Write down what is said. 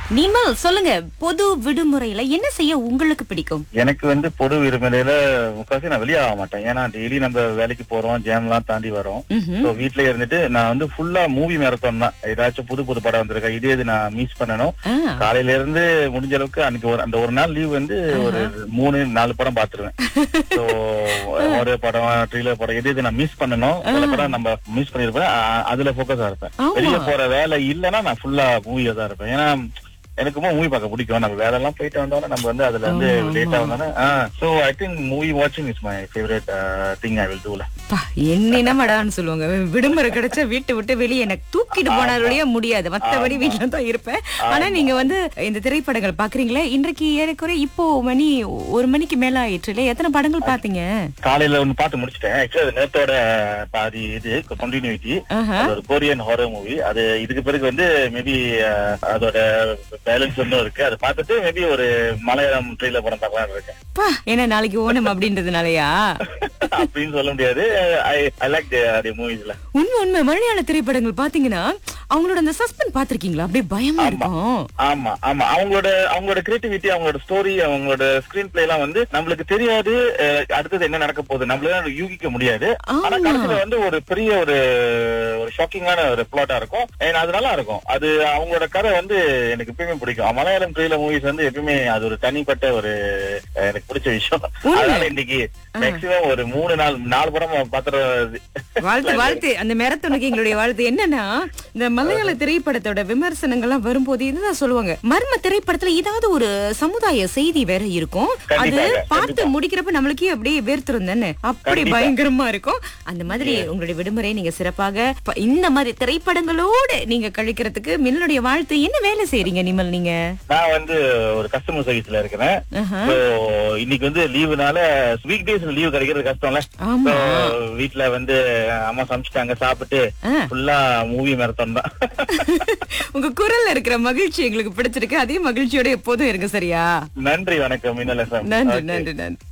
நிமல் சொல்லுங்க பொது விடுமுறையில என்ன செய்ய உங்களுக்கு பிடிக்கும் எனக்கு வந்து பொது விடுமுறையில முக்காசி நான் வெளியே ஆக மாட்டேன் ஏன்னா டெய்லி நம்ம வேலைக்கு போறோம் ஜேம் எல்லாம் தாண்டி வரோம் ம்ஹும். ஸோ வீட்லயே இருந்துட்டு நான் வந்து ஃபுல்லா மூவி மேரத்தான் தான் ஏதாச்சும் புது புது படம் வந்திருக்கா இதே இது நான் மிஸ் பண்ணணும் ஆ, காலையில இருந்து முடிஞ்ச அளவுக்கு அன்னைக்கு ஒரு அந்த ஒரு நாள் லீவ் வந்து ஒரு மூணு நாலு படம் பாத்துருவேன் ஸோ ஒரு படம் ட்ரீலர் படம் எது இது நான் மிஸ் பண்ணணும் சில படம் நம்ம மிஸ் பண்ணிருப்பேன் அ- அதுல ஃபோக்கஸா இருப்பேன் ஆமா. வெளிய போற வேலை இல்லைன்னா நான் ஃபுல்லா மூவியா தான் இருப்பேன் ஏன்னா எனக்கு மூவி பார்க்க பிடிக்கும் நம்ம வேலை எல்லாம் போயிட்டு வந்தோம்னா நம்ம வந்து அதுல வந்து ஆமா, லேட்டா ஆமா. வந்தோம்னா சோ ஐ திங்க் மூவி வாட்சிங் is my favourite thing I will டூல பா, என்ன மடான்னு சொல்லுவாங்க விடுமுறை கிடைச்சா வீட்டை விட்டு வெளியே எனக்கு தூக்கிட்டு போனாலுடைய முடியாது மத்தபடி வீட்டுல தான் இருப்பேன் ஆனா நீங்க வந்து இந்த திரைப்படங்கள் பாக்குறீங்களே இன்றைக்கு ஏறக்குறைய இப்போ மணி ஒரு மணிக்கு மேல ஆயிற்று இல்லையா எத்தனை படங்கள் பாத்தீங்க காலையில ஒன்னு பார்த்து முடிச்சிட்டேன் ஆக்சுவலி அது நேரத்தோட பாதி இது கண்டினியூட்டி ஆஹா. அது ஒரு கொரியன் ஹாரர் மூவி அது இதுக்கு பிறகு வந்து மேபி அதோட பேலன்ஸ் ஒன்றும் இருக்கு அதை பார்த்துட்டு மேபி ஒரு மலையாளம் ட்ரெயிலர் படம் பார்க்கலாம்னு இருக்கேன் பா என்ன நாளைக்கு ஓணம் அப்படின்றதுனாலயா அப்படின்னு சொல்ல முடியாது ஐ ஐ லைக் தி மூவிஸ்ல உண்மை உண்மை மலையாள திரைப்படங்கள் பாத்தீங்கன்னா அவங்களோட அந்த சஸ்பெண்ட் பாத்திருக்கீங்களா அப்படியே பயமா இருக்கும் ஆமா ஆமா அவங்களோட அவங்களோட கிரியேட்டிவிட்டி அவங்களோட ஸ்டோரி அவங்களோட ஸ்கிரீன் பிளே எல்லாம் வந்து நம்மளுக்கு தெரியாது அஹ், அடுத்தது என்ன நடக்க போகுது நம்மளால யூகிக்க முடியாது ஆனா ஆமா. கடைசியில வந்து ஒரு பெரிய ஒரு ஒரு ஷாக்கிங்கான ஒரு பிளாட்டா இருக்கும் And அது நல்லா இருக்கும் அது அவங்களோட கதை வந்து எனக்கு எப்பயுமே பிடிக்கும் மலையாளம் ட்ரெயிலர் மூவிஸ் வந்து எப்பயுமே அது ஒரு தனிப்பட்ட ஒரு அஹ், எனக்கு பிடிச்ச விஷயம் அதனால இன்னைக்கு மேக்சிமம் ஒரு மூணு நாள் நாலு படம் பாத்துறது வாழ்த்து வாழ்த்து அந்த மேரத்தோனுக்கு எங்களுடைய வாழ்த்து என்னன்னா இந்த மலையாள திரைப்படத்தோட விமர்சனங்கள்லாம் வரும்போது இதுதான் சொல்லுவாங்க மர்ம திரைப்படத்துல ஏதாவது ஒரு சமுதாய செய்தி வேற இருக்கும் அது கண்டிப்பாக, பார்த்து முடிக்கிறப்ப நம்மளுக்கே அப்படியே வேர்த்திரும் தானே அப்படி கண்டிப்பா. பயங்கரமா இருக்கும் அந்த மாதிரி உங்களுடைய விடுமுறை நீங்க சிறப்பாக ப- இந்த மாதிரி திரைப்படங்களோடு நீங்க கழிக்கிறதுக்கு மின்னலுடைய வாழ்த்து என்ன வேலை செய்றீங்க நிமல் நீங்க நான் வந்து ஒரு கஸ்டமர் சர்வீஸ்ல இருக்கிறேன் ஆஹா. So, இன்னைக்கு வந்து லீவுனால வீக் டேஸ் லீவு கிடைக்கிறது கஷ்டம்ல ஆமா. So, வீட்ல வந்து அம்மா சமைச்சிட்டாங்க சாப்பிட்டு ஆ. ஃபுல்லா மூவி மேரத்தான் தான் உங்க குரல்ல இருக்கிற மகிழ்ச்சி எங்களுக்கு பிடிச்சிருக்கு அதே மகிழ்ச்சியோட எப்போதும் இருங்க சரியா நன்றி வணக்கம் மின்னல் FM. நன்றி Okay. நன்றி நன்றி